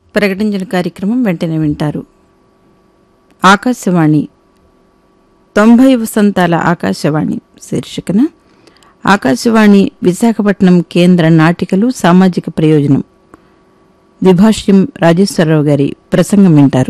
ప్రకటించిన కార్యక్రమం వెంటనే వింటారు ఆకాశవాణి తొంభై వసంతాల ఆకాశవాణి శీర్షికన ఆకాశవాణి విశాఖపట్నం కేంద్ర నాటికలు సామాజిక ప్రయోజనం విభాష్యం రాజేశ్వరరావు గారి ప్రసంగం వింటారు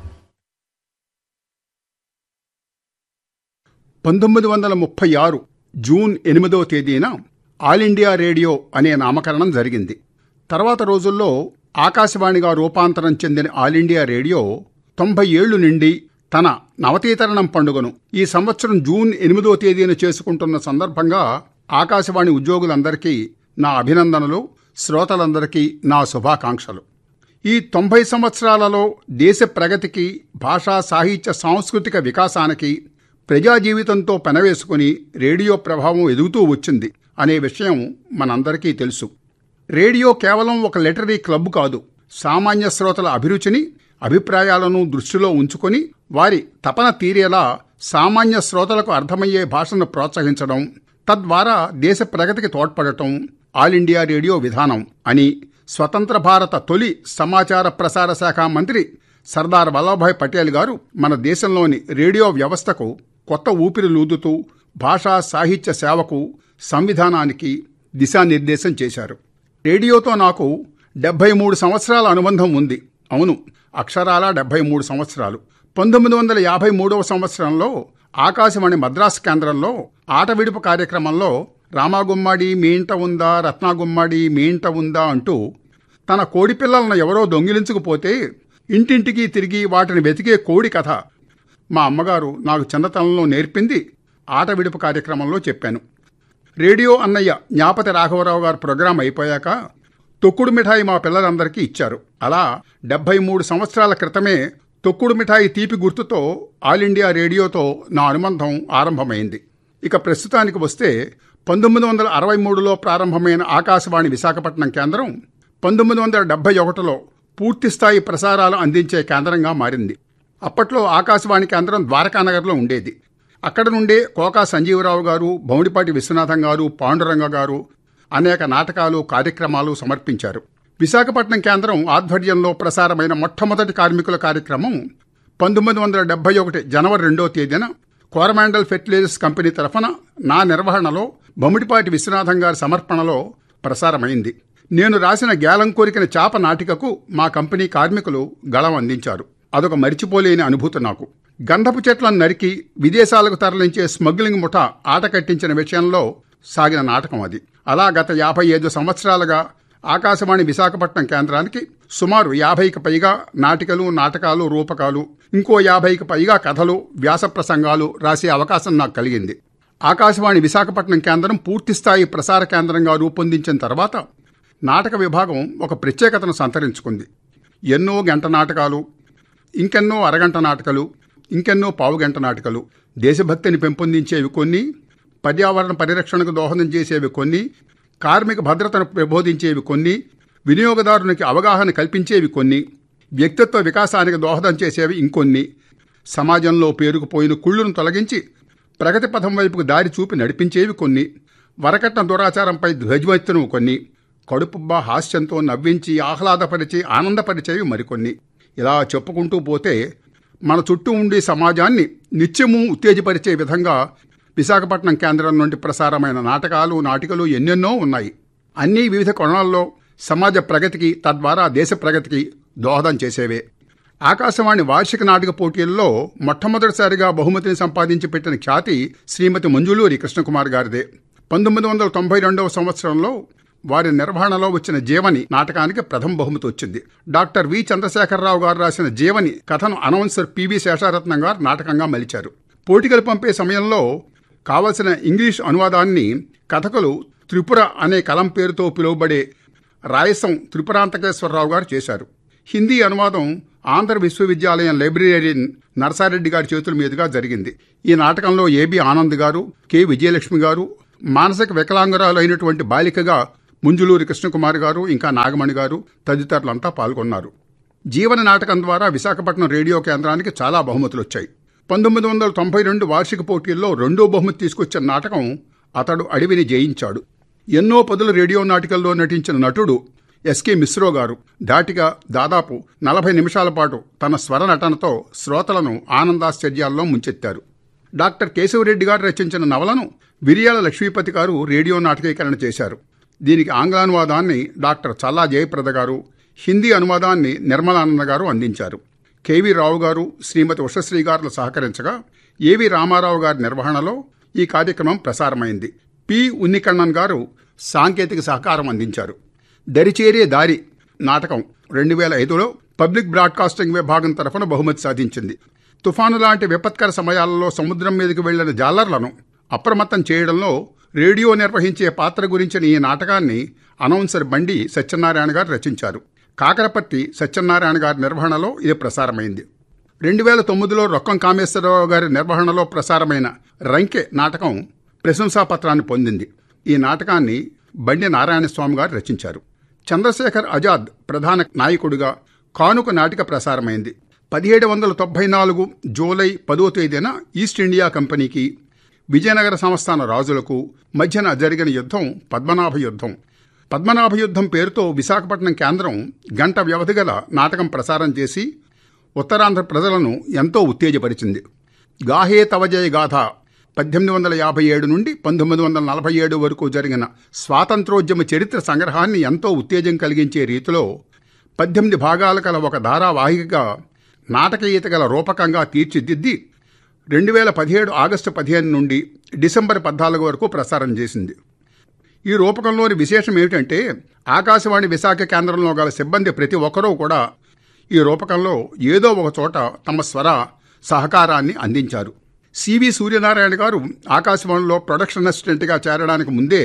పంతొమ్మిది వందల ముప్పై ఆరు జూన్ ఎనిమిదవ తేదీన ఆల్ ఇండియా రేడియో అనే నామకరణం జరిగింది తర్వాత రోజుల్లో ఆకాశవాణిగా రూపాంతరం చెందిన ఆల్ ఇండియా రేడియో తొంభై ఏళ్లు నిండి తన నవతీకరణం పండుగను ఈ సంవత్సరం జూన్ ఎనిమిదో తేదీన చేసుకుంటున్న సందర్భంగా ఆకాశవాణి ఉద్యోగులందరికీ నా అభినందనలు శ్రోతలందరికీ నా శుభాకాంక్షలు ఈ తొంభై సంవత్సరాలలో దేశ ప్రగతికి భాషా సాహిత్య సాంస్కృతిక వికాసానికి ప్రజా జీవితంతో పెనవేసుకుని రేడియో ప్రభావం ఎదుగుతూ వచ్చింది అనే విషయం మనందరికీ తెలుసు రేడియో కేవలం ఒక లిటరీ క్లబ్ కాదు సామాన్య శ్రోతల అభిరుచిని అభిప్రాయాలను దృష్టిలో ఉంచుకొని వారి తపన తీరేలా సామాన్య శ్రోతలకు అర్థమయ్యే భాషను ప్రోత్సహించడం తద్వారా దేశ ప్రగతికి తోడ్పడటం ఆల్ ఇండియా రేడియో విధానం అని స్వతంత్ర భారత తొలి సమాచార ప్రసార శాఖ మంత్రి సర్దార్ వల్లభాయ్ పటేల్ గారు మన దేశంలోని రేడియో వ్యవస్థకు కొత్త ఊపిరి లూదుతూ భాషా సాహిత్య సేవకు సంవిధానానికి దిశానిర్దేశం చేశారు రేడియోతో నాకు డెబ్బై మూడు సంవత్సరాల అనుబంధం ఉంది అవును అక్షరాల డెబ్బై మూడు సంవత్సరాలు పంతొమ్మిది వందల యాభై మూడవ సంవత్సరంలో ఆకాశవాణి మద్రాసు కేంద్రంలో ఆట విడుపు కార్యక్రమంలో రామాగుమ్మాడి మీ ఇంట ఉందా రత్నాగుమ్మాడి మీ ఇంట ఉందా అంటూ తన కోడి పిల్లలను ఎవరో దొంగిలించుకుపోతే ఇంటింటికి తిరిగి వాటిని వెతికే కోడి కథ మా అమ్మగారు నాకు చిన్నతనంలో నేర్పింది ఆట విడుపు కార్యక్రమంలో చెప్పాను రేడియో అన్నయ్య జ్ఞాపతి రాఘవరావు గారు ప్రోగ్రాం అయిపోయాక తొక్కుడు మిఠాయి మా పిల్లలందరికీ ఇచ్చారు అలా డెబ్బై మూడు సంవత్సరాల క్రితమే తొక్కుడు మిఠాయి తీపి గుర్తుతో ఆల్ ఇండియా రేడియోతో నా అనుబంధం ఆరంభమైంది ఇక ప్రస్తుతానికి వస్తే పంతొమ్మిది వందల అరవై మూడులో ప్రారంభమైన ఆకాశవాణి విశాఖపట్నం కేంద్రం పంతొమ్మిది వందల డెబ్బై ఒకటిలో పూర్తిస్థాయి ప్రసారాలు అందించే కేంద్రంగా మారింది అప్పట్లో ఆకాశవాణి కేంద్రం ద్వారకానగర్లో ఉండేది అక్కడ నుండే కోకా సంజీవరావు గారు బౌడిపాటి విశ్వనాథం గారు పాండురంగ గారు అనేక నాటకాలు కార్యక్రమాలు సమర్పించారు విశాఖపట్నం కేంద్రం ఆధ్వర్యంలో ప్రసారమైన మొట్టమొదటి కార్మికుల కార్యక్రమం పంతొమ్మిది వందల డెబ్బై ఒకటి జనవరి రెండో తేదీన కోరమాండల్ ఫెర్టిలైజర్స్ కంపెనీ తరఫున నా నిర్వహణలో బొమ్మిడిపాటి విశ్వనాథం గారి సమర్పణలో ప్రసారమైంది నేను రాసిన గేలం కోరికన చాప నాటికకు మా కంపెనీ కార్మికులు గళం అందించారు అదొక మరిచిపోలేని అనుభూతి నాకు గంధపు చెట్లను నరికి విదేశాలకు తరలించే స్మగ్లింగ్ ముఠ ఆట కట్టించిన విషయంలో సాగిన నాటకం అది అలా గత యాభై ఐదు సంవత్సరాలుగా ఆకాశవాణి విశాఖపట్నం కేంద్రానికి సుమారు యాభైకి పైగా నాటికలు నాటకాలు రూపకాలు ఇంకో యాభైకి పైగా కథలు వ్యాస ప్రసంగాలు రాసే అవకాశం నాకు కలిగింది ఆకాశవాణి విశాఖపట్నం కేంద్రం పూర్తిస్థాయి ప్రసార కేంద్రంగా రూపొందించిన తర్వాత నాటక విభాగం ఒక ప్రత్యేకతను సంతరించుకుంది ఎన్నో గంట నాటకాలు ఇంకెన్నో అరగంట నాటకాలు ఇంకెన్నో పావుగంట నాటకాలు దేశభక్తిని పెంపొందించేవి కొన్ని పర్యావరణ పరిరక్షణకు దోహదం చేసేవి కొన్ని కార్మిక భద్రతను ప్రబోధించేవి కొన్ని వినియోగదారునికి అవగాహన కల్పించేవి కొన్ని వ్యక్తిత్వ వికాసానికి దోహదం చేసేవి ఇంకొన్ని సమాజంలో పేరుకుపోయిన కుళ్ళును తొలగించి ప్రగతి పథం వైపుకు దారి చూపి నడిపించేవి కొన్ని వరకట్న దురాచారంపై ధ్వజమెత్తును కొన్ని కడుపుబ్బా హాస్యంతో నవ్వించి ఆహ్లాదపరిచి ఆనందపరిచేవి మరికొన్ని ఇలా చెప్పుకుంటూ పోతే మన చుట్టూ ఉండే సమాజాన్ని నిత్యము ఉత్తేజపరిచే విధంగా విశాఖపట్నం కేంద్రం నుండి ప్రసారమైన నాటకాలు నాటికలు ఎన్నెన్నో ఉన్నాయి అన్నీ వివిధ కోణాల్లో సమాజ ప్రగతికి తద్వారా దేశ ప్రగతికి దోహదం చేసేవే ఆకాశవాణి వార్షిక నాటక పోటీల్లో మొట్టమొదటిసారిగా బహుమతిని సంపాదించి పెట్టిన ఖ్యాతి శ్రీమతి మంజులూరి కృష్ణకుమార్ గారిదే పంతొమ్మిది వందల తొంభై రెండవ సంవత్సరంలో వారి నిర్వహణలో వచ్చిన జీవని నాటకానికి ప్రథమ బహుమతి వచ్చింది డాక్టర్ వి చంద్రశేఖరరావు గారు రాసిన జీవని కథను అనౌన్సర్ పివి శేషారత్నం గారు నాటకంగా మలిచారు పోటీకలు పంపే సమయంలో కావలసిన ఇంగ్లీష్ అనువాదాన్ని కథకులు త్రిపుర అనే కలం పేరుతో పిలువబడే రాయసం త్రిపురాంతకేశ్వరరావు గారు చేశారు హిందీ అనువాదం ఆంధ్ర విశ్వవిద్యాలయం లైబ్రరీన్ నరసారెడ్డి గారి చేతుల మీదుగా జరిగింది ఈ నాటకంలో ఏబి ఆనంద్ గారు కె విజయలక్ష్మి గారు మానసిక వికలాంగురాలు అయినటువంటి బాలికగా ముంజులూరి కృష్ణకుమార్ గారు ఇంకా నాగమణి గారు తదితరులంతా పాల్గొన్నారు జీవన నాటకం ద్వారా విశాఖపట్నం రేడియో కేంద్రానికి చాలా బహుమతులు వచ్చాయి పంతొమ్మిది వందల తొంభై రెండు వార్షిక పోటీల్లో రెండో బహుమతి తీసుకొచ్చిన నాటకం అతడు అడవిని జయించాడు ఎన్నో పదుల రేడియో నాటికల్లో నటించిన నటుడు ఎస్కే మిశ్రో గారు ధాటిగా దాదాపు నలభై నిమిషాల పాటు తన స్వర నటనతో శ్రోతలను ఆనందాశ్చర్యాల్లో ముంచెత్తారు డాక్టర్ కేశవరెడ్డి గారు రచించిన నవలను విరియాల లక్ష్మీపతి గారు రేడియో నాటకీకరణ చేశారు దీనికి ఆంగ్లానువాదాన్ని డాక్టర్ చల్లా జయప్రద గారు హిందీ అనువాదాన్ని నిర్మలానంద గారు అందించారు కెవి రావు గారు శ్రీమతి ఉషశ్రీ గారులు సహకరించగా ఏవి రామారావు గారి నిర్వహణలో ఈ కార్యక్రమం ప్రసారమైంది పి ఉన్నికണ്ണన్ గారు సాంకేతిక సహకారం అందించారు దరిచేరే దారి నాటకం రెండు వేల ఐదులో పబ్లిక్ బ్రాడ్కాస్టింగ్ విభాగం తరఫున బహుమతి సాధించింది తుఫాను లాంటి విపత్కర సమయాలలో సముద్రం మీదకి వెళ్లిన జాలర్లను అప్రమత్తం చేయడంలో రేడియో నిర్వహించే పాత్ర గురించిన ఈ నాటకాన్ని అనౌన్సర్ బండి సత్యనారాయణ గారు రచించారు కాకరపర్తి సత్యనారాయణ గారి నిర్వహణలో ఇది ప్రసారమైంది రెండు వేల తొమ్మిదిలో రొక్కం కామేశ్వరరావు గారి నిర్వహణలో ప్రసారమైన రంకె నాటకం ప్రశంసాపత్రాన్ని పొందింది ఈ నాటకాన్ని బండి నారాయణస్వామి గారు రచించారు చంద్రశేఖర్ ఆజాద్ ప్రధాన నాయకుడిగా కానుక నాటిక ప్రసారమైంది పదిహేడు వందల తొంభై నాలుగు జూలై పదో తేదీన ఈస్ట్ ఇండియా కంపెనీకి విజయనగర సంస్థాన రాజులకు మధ్యన జరిగిన యుద్ధం పద్మనాభ యుద్ధం పద్మనాభ యుద్ధం పేరుతో విశాఖపట్నం కేంద్రం గంట వ్యవధి గల నాటకం ప్రసారం చేసి ఉత్తరాంధ్ర ప్రజలను ఎంతో ఉత్తేజపరిచింది గాహే తవజయ గాథ పద్దెనిమిది వందల యాభై ఏడు నుండి పంతొమ్మిది వందల నలభై ఏడు వరకు జరిగిన స్వాతంత్రోద్యమ చరిత్ర సంగ్రహాన్ని ఎంతో ఉత్తేజం కలిగించే రీతిలో పద్దెనిమిది భాగాల గల ఒక ధారావాహికగా నాటకీయత గల రూపకంగా తీర్చిదిద్ది రెండు వేల పదిహేడు ఆగస్టు పదిహేను నుండి డిసెంబర్ పద్నాలుగు వరకు ప్రసారం చేసింది ఈ రూపకంలోని విశేషం ఏమిటంటే ఆకాశవాణి విశాఖ కేంద్రంలో గల సిబ్బంది ప్రతి ఒక్కరూ కూడా ఈ రూపకంలో ఏదో ఒక చోట తమ స్వర సహకారాన్ని అందించారు సివి సూర్యనారాయణ గారు ఆకాశవాణిలో ప్రొడక్షన్ అసిస్టెంట్గా చేరడానికి ముందే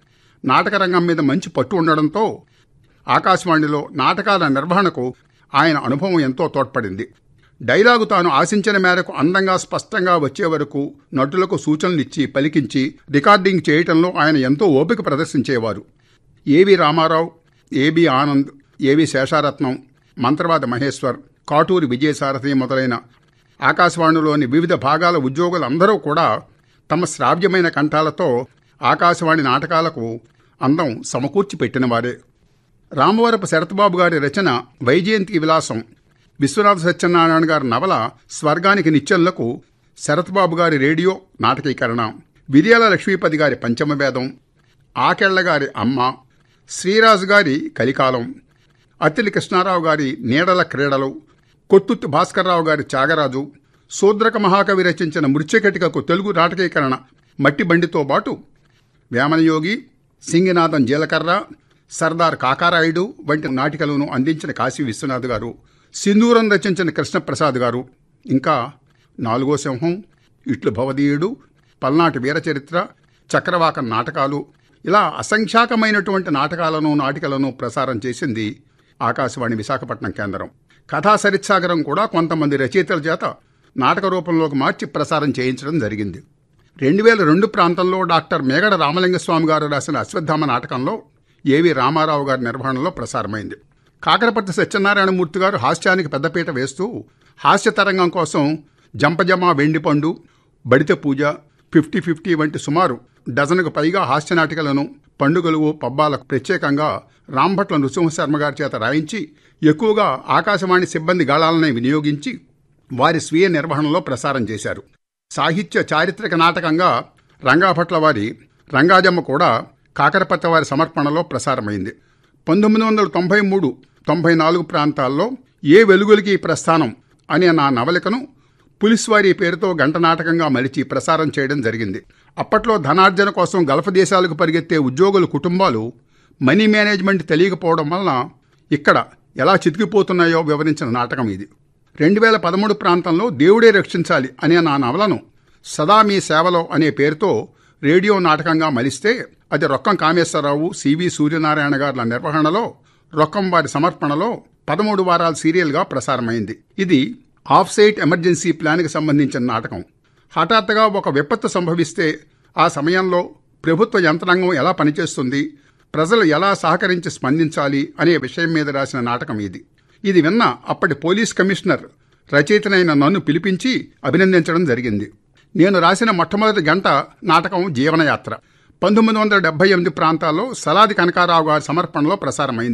నాటక రంగం మీద మంచి పట్టు ఉండడంతో ఆకాశవాణిలో నాటకాల నిర్వహణకు ఆయన అనుభవం ఎంతో తోడ్పడింది డైలాగు తాను ఆశించిన మేరకు అందంగా స్పష్టంగా వచ్చే వరకు నటులకు సూచనలు ఇచ్చి పలికించి రికార్డింగ్ చేయటంలో ఆయన ఎంతో ఓపిక ప్రదర్శించేవారు ఏవి రామారావు ఏబి ఆనంద్ ఏవి శేషారత్నం మంత్రవాద మహేశ్వర్ కాటూరి విజయసారథి మొదలైన ఆకాశవాణిలోని వివిధ భాగాల ఉద్యోగులందరూ కూడా తమ శ్రావ్యమైన కంఠాలతో ఆకాశవాణి నాటకాలకు అందం సమకూర్చి పెట్టినవారే రామవరపు శరత్బాబు గారి రచన వైజయంతి విలాసం విశ్వనాథ సత్యనారాయణ గారి నవల స్వర్గానికి నిత్యంలకు శరత్బాబు గారి రేడియో నాటకీకరణ విరియాల లక్ష్మీపతి గారి పంచమవేదం ఆకెళ్ల గారి అమ్మ శ్రీరాజు గారి కలికాలం అత్తిలి కృష్ణారావు గారి నీడల క్రీడలు కొట్టుత్తి భాస్కర్రావు గారి త్యాగరాజు శూద్రక మహాకవి రచించిన మృత్యకటికకు తెలుగు నాటకీకరణ మట్టి బండితో పాటు వేమనయోగి సింగినాథం జీలకర్ర సర్దార్ కాకారాయుడు వంటి నాటికలను అందించిన కాశీ విశ్వనాథ్ గారు సింధూరం రచించిన కృష్ణప్రసాద్ గారు ఇంకా నాలుగో సింహం ఇట్లు భవదీయుడు పల్నాటి వీరచరిత్ర చక్రవాకం నాటకాలు ఇలా అసంఖ్యాకమైనటువంటి నాటకాలను నాటికలను ప్రసారం చేసింది ఆకాశవాణి విశాఖపట్నం కేంద్రం కథా సరిత్సాగరం కూడా కొంతమంది రచయితల చేత నాటక రూపంలోకి మార్చి ప్రసారం చేయించడం జరిగింది రెండు వేల రెండు ప్రాంతంలో డాక్టర్ మేగడ రామలింగస్వామి గారు రాసిన అశ్వత్థామ నాటకంలో ఏవి రామారావు గారి నిర్వహణలో ప్రసారమైంది కాకరపర్తి సత్యనారాయణమూర్తి గారు హాస్యానికి పెద్దపీట వేస్తూ హాస్య తరంగం కోసం జంపజమ వెండిపండు బడిత పూజ ఫిఫ్టీ ఫిఫ్టీ వంటి సుమారు డజనుకు పైగా హాస్య నాటికలను పండుగలు పబ్బాలకు ప్రత్యేకంగా రాంభట్ల నృసింహశర్మ గారి చేత రాయించి ఎక్కువగా ఆకాశవాణి సిబ్బంది గాళాలనే వినియోగించి వారి స్వీయ నిర్వహణలో ప్రసారం చేశారు సాహిత్య చారిత్రక నాటకంగా రంగాభట్ల వారి రంగాజమ్మ కూడా కాకరపత్ర వారి సమర్పణలో ప్రసారమైంది పంతొమ్మిది వందల తొంభై మూడు తొంభై నాలుగు ప్రాంతాల్లో ఏ వెలుగులకి ప్రస్థానం అనే నా నవలికను పులిస్వారి పేరుతో గంట నాటకంగా మలిచి ప్రసారం చేయడం జరిగింది అప్పట్లో ధనార్జన కోసం గల్ఫ్ దేశాలకు పరిగెత్తే ఉద్యోగుల కుటుంబాలు మనీ మేనేజ్మెంట్ తెలియకపోవడం వలన ఇక్కడ ఎలా చితికిపోతున్నాయో వివరించిన నాటకం ఇది రెండు వేల పదమూడు ప్రాంతంలో దేవుడే రక్షించాలి అనే నా నవలను సదా మీ సేవలో అనే పేరుతో రేడియో నాటకంగా మలిస్తే అది రొక్కం కామేశ్వరరావు సివి సూర్యనారాయణ గారుల నిర్వహణలో రొక్కం వారి సమర్పణలో పదమూడు వారాల సీరియల్గా ప్రసారమైంది ఇది ఆఫ్ సైట్ ఎమర్జెన్సీ ప్లాన్కి సంబంధించిన నాటకం హఠాత్తుగా ఒక విపత్తు సంభవిస్తే ఆ సమయంలో ప్రభుత్వ యంత్రాంగం ఎలా పనిచేస్తుంది ప్రజలు ఎలా సహకరించి స్పందించాలి అనే విషయం మీద రాసిన నాటకం ఇది ఇది విన్న అప్పటి పోలీస్ కమిషనర్ రచయితనైన నన్ను పిలిపించి అభినందించడం జరిగింది నేను రాసిన మొట్టమొదటి గంట నాటకం జీవనయాత్ర పంతొమ్మిది వందల డెబ్బై ఎనిమిది ప్రాంతాల్లో సలాది కనకారావు గారి సమర్పణలో ప్రసారమైంది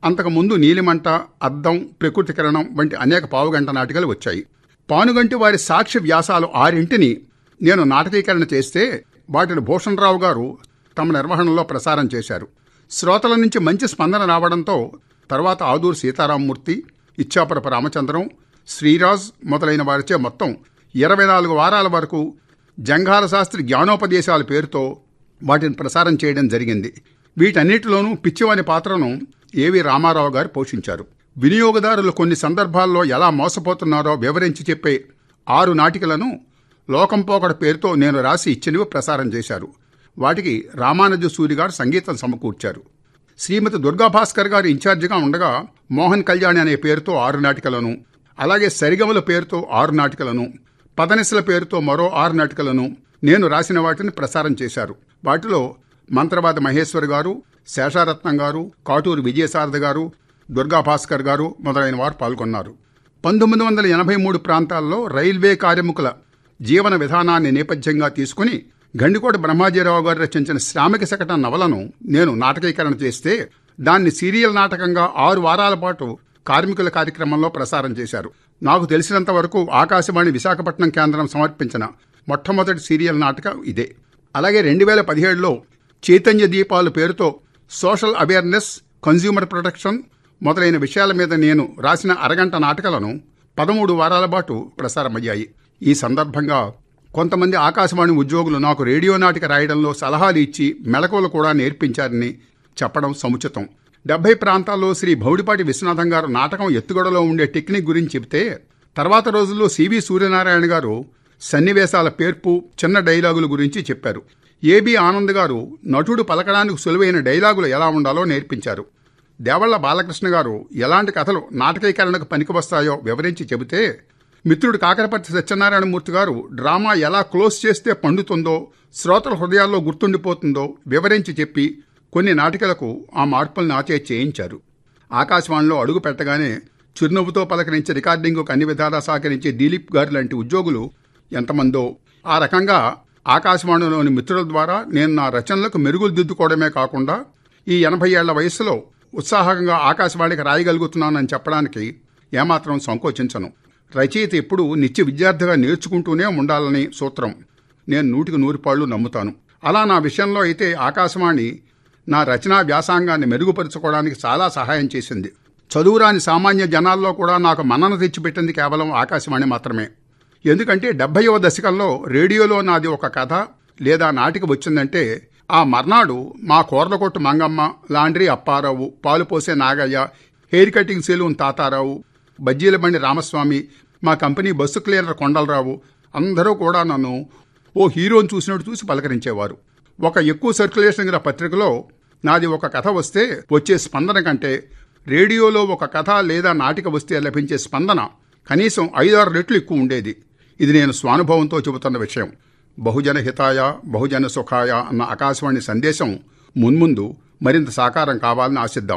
అంతకుముందు నీలిమంట అద్దం ప్రకృతి కిరణం వంటి అనేక పావుగంట నాటికలు వచ్చాయి పానుగంటి వారి సాక్ష్య వ్యాసాలు ఆరింటిని నేను నాటకీకరణ చేస్తే వాటిని భూషణరావు గారు తమ నిర్వహణలో ప్రసారం చేశారు శ్రోతల నుంచి మంచి స్పందన రావడంతో తర్వాత ఆదూరు సీతారామమూర్తి ఇచ్చాపురపు రామచంద్రం శ్రీరాజ్ మొదలైన వారిచే మొత్తం ఇరవై నాలుగు వారాల వరకు జంఘాల శాస్త్రి జ్ఞానోపదేశాల పేరుతో వాటిని ప్రసారం చేయడం జరిగింది వీటన్నిటిలోనూ పిచ్చివాని పాత్రను ఏవి రామారావు గారు పోషించారు వినియోగదారులు కొన్ని సందర్భాల్లో ఎలా మోసపోతున్నారో వివరించి చెప్పే ఆరు నాటికలను లోకంపోకడ పేరుతో నేను రాసి ఇచ్చినవి ప్రసారం చేశారు వాటికి రామానుజ సూరి గారు సంగీతం సమకూర్చారు శ్రీమతి దుర్గా భాస్కర్ గారు ఇన్ఛార్జిగా ఉండగా మోహన్ కళ్యాణి అనే పేరుతో ఆరు నాటికలను అలాగే సరిగమల పేరుతో ఆరు నాటికలను పదనిసల పేరుతో మరో ఆరు నాటికలను నేను రాసిన వాటిని ప్రసారం చేశారు వాటిలో మంత్రవాద మహేశ్వర్ గారు శేషారత్నం గారు కాటూరు విజయసారథ గారు దుర్గా భాస్కర్ గారు మొదలైన వారు పాల్గొన్నారు పంతొమ్మిది వందల ఎనభై మూడు ప్రాంతాల్లో రైల్వే కార్మికుల జీవన విధానాన్ని నేపథ్యంగా తీసుకుని గండికోట బ్రహ్మాజీరావు గారు రచించిన శ్రామిక శకటం నవలను నేను నాటకీకరణ చేస్తే దాన్ని సీరియల్ నాటకంగా ఆరు వారాల పాటు కార్మికుల కార్యక్రమంలో ప్రసారం చేశారు నాకు తెలిసినంత వరకు ఆకాశవాణి విశాఖపట్నం కేంద్రం సమర్పించిన మొట్టమొదటి సీరియల్ నాటకం ఇదే అలాగే రెండు వేల పదిహేడులో చైతన్య దీపాలు పేరుతో సోషల్ అవేర్నెస్ కన్జ్యూమర్ ప్రొటెక్షన్ మొదలైన విషయాల మీద నేను రాసిన అరగంట నాటకాలను పదమూడు వారాల పాటు ప్రసారమయ్యాయి ఈ సందర్భంగా కొంతమంది ఆకాశవాణి ఉద్యోగులు నాకు రేడియో నాటిక రాయడంలో సలహాలు ఇచ్చి మెళకువలు కూడా నేర్పించారని చెప్పడం సముచితం డెబ్బై ప్రాంతాల్లో శ్రీ భౌడిపాటి విశ్వనాథం గారు నాటకం ఎత్తుగడలో ఉండే టెక్నిక్ గురించి చెబితే తర్వాత రోజుల్లో సివి సూర్యనారాయణ గారు సన్నివేశాల పేర్పు చిన్న డైలాగుల గురించి చెప్పారు ఏబి ఆనంద్ గారు నటుడు పలకడానికి సులువైన డైలాగులు ఎలా ఉండాలో నేర్పించారు దేవళ్ల బాలకృష్ణ గారు ఎలాంటి కథలు నాటకీకరణకు పనికి వస్తాయో వివరించి చెబితే మిత్రుడు కాకరపర్తి సత్యనారాయణమూర్తి గారు డ్రామా ఎలా క్లోజ్ చేస్తే పండుతుందో శ్రోతల హృదయాల్లో గుర్తుండిపోతుందో వివరించి చెప్పి కొన్ని నాటికలకు ఆ మార్పులను ఆచే చేయించారు ఆకాశవాణిలో అడుగు పెట్టగానే చిరునవ్వుతో పలకరించి రికార్డింగ్కు అన్ని విధాలా సహకరించే దిలీప్ గారు లాంటి ఉద్యోగులు ఎంతమందో ఆ రకంగా ఆకాశవాణిలోని మిత్రుల ద్వారా నేను నా రచనలకు మెరుగులు దిద్దుకోవడమే కాకుండా ఈ ఎనభై ఏళ్ల వయస్సులో ఉత్సాహంగా ఆకాశవాణికి రాయగలుగుతున్నానని చెప్పడానికి ఏమాత్రం సంకోచించను రచయిత ఎప్పుడూ నిత్య విద్యార్థిగా నేర్చుకుంటూనే ఉండాలని సూత్రం నేను నూటికి నూరిపాళ్లు నమ్ముతాను అలా నా విషయంలో అయితే ఆకాశవాణి నా రచనా వ్యాసాంగాన్ని మెరుగుపరుచుకోవడానికి చాలా సహాయం చేసింది చదువురాని సామాన్య జనాల్లో కూడా నాకు మన్నన తెచ్చిపెట్టింది కేవలం ఆకాశవాణి మాత్రమే ఎందుకంటే డెబ్బైవ దశకంలో రేడియోలో నాది ఒక కథ లేదా నాటిక వచ్చిందంటే ఆ మర్నాడు మా కోర్లకొట్టు మంగమ్మ లాండ్రీ అప్పారావు పాలు పోసే Nagayya hair cutting salon Tatarao బజ్జీల బండి రామస్వామి మా కంపెనీ బస్సు క్లీనర్ కొండలరావు అందరూ కూడా నన్ను ఓ హీరోని చూసినట్టు చూసి పలకరించేవారు ఒక ఎక్కువ సర్క్యులేషన్ గల పత్రికలో నాది ఒక కథ వస్తే వచ్చే స్పందన కంటే రేడియోలో ఒక కథ లేదా నాటిక వస్తే లభించే స్పందన కనీసం ఐదారు రెట్లు ఎక్కువ ఉండేది ఇది నేను స్వానుభవంతో చెబుతున్న విషయం బహుజన హితాయ బహుజన సుఖాయ అన్న ఆకాశవాణి సందేశం మున్ముందు మరింత సాకారం కావాలని ఆశిద్దాం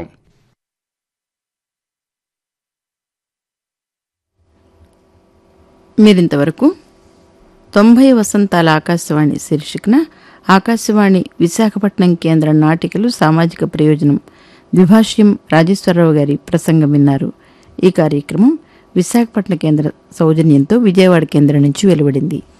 మీరింతవరకు తొంభై వసంతాల ఆకాశవాణి శీర్షికన ఆకాశవాణి విశాఖపట్నం కేంద్ర నాటికలు సామాజిక ప్రయోజనం ద్విభాష్యం రాజేశ్వరరావు గారి ప్రసంగం విన్నారు ఈ కార్యక్రమం విశాఖపట్నం కేంద్ర సౌజన్యంతో విజయవాడ కేంద్రం నుంచి వెలువడింది